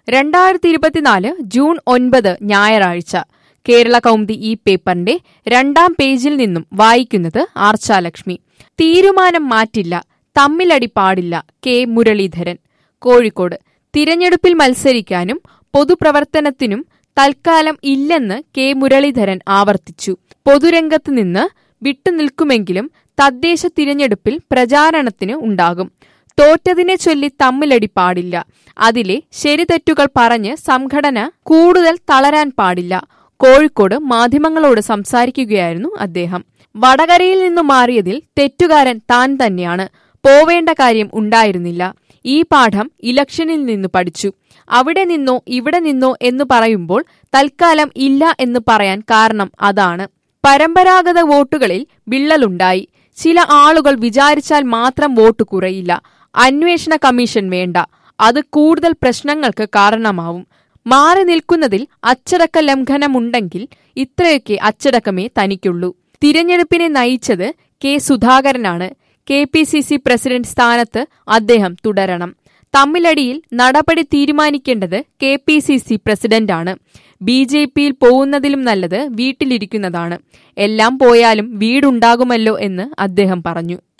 രണ്ടായിരത്തി ഇരുപത്തിനാല് ജൂൺ ഒൻപത് ഞായറാഴ്ച കേരള കൗമുദി ഈ പേപ്പറിന്റെ രണ്ടാം പേജിൽ നിന്നും വായിക്കുന്നത് ആർച്ചാലക്ഷ്മി തീരുമാനം മാറ്റില്ല തമ്മിലടി പാടില്ല കെ മുരളീധരൻ കോഴിക്കോട് തിരഞ്ഞെടുപ്പിൽ മത്സരിക്കാനും പൊതുപ്രവർത്തനത്തിനും തൽക്കാലം ഇല്ലെന്ന് കെ മുരളീധരൻ ആവർത്തിച്ചു പൊതുരംഗത്ത് നിന്ന് വിട്ടുനിൽക്കുമെങ്കിലും തദ്ദേശ തിരഞ്ഞെടുപ്പിൽ പ്രചാരണത്തിന് ഉണ്ടാകും തോറ്റതിനെ ചൊല്ലി തമ്മിലടി പാടില്ല അതിലെ ശരിതെറ്റുകൾ പറഞ്ഞ് സംഘടന കൂടുതൽ തളരാൻ പാടില്ല കോഴിക്കോട് മാധ്യമങ്ങളോട് സംസാരിക്കുകയായിരുന്നു അദ്ദേഹം വടകരയിൽ നിന്നു മാറിയതിൽ തെറ്റുകാരൻ താൻ തന്നെയാണ് പോവേണ്ട കാര്യം ഉണ്ടായിരുന്നില്ല ഈ പാഠം ഇലക്ഷനിൽ നിന്ന് പഠിച്ചു അവിടെ നിന്നോ ഇവിടെ നിന്നോ എന്ന് പറയുമ്പോൾ തൽക്കാലം ഇല്ല എന്ന് പറയാൻ കാരണം അതാണ് പരമ്പരാഗത വോട്ടുകളിൽ വിള്ളലുണ്ടായി ചില ആളുകൾ വിചാരിച്ചാൽ മാത്രം വോട്ട് കുറയില്ല അന്വേഷണ കമ്മീഷൻ വേണ്ട അത് കൂടുതൽ പ്രശ്നങ്ങൾക്ക് കാരണമാവും മാറി നിൽക്കുന്നതിൽ അച്ചടക്ക ലംഘനമുണ്ടെങ്കിൽ ഇത്രയൊക്കെ അച്ചടക്കമേ തനിക്കുള്ളൂ തിരഞ്ഞെടുപ്പിനെ നയിച്ചത് കെ സുധാകരനാണ് K P C C president സ്ഥാനത്ത് അദ്ദേഹം തുടരണം തമ്മിലടിയിൽ നടപടി തീരുമാനിക്കേണ്ടത് കെ പി സി സി പ്രസിഡന്റാണ് ബി ജെ പിയിൽ പോകുന്നതിലും നല്ലത് വീട്ടിലിരിക്കുന്നതാണ് എല്ലാം പോയാലും വീടുണ്ടാകുമല്ലോ എന്ന് അദ്ദേഹം പറഞ്ഞു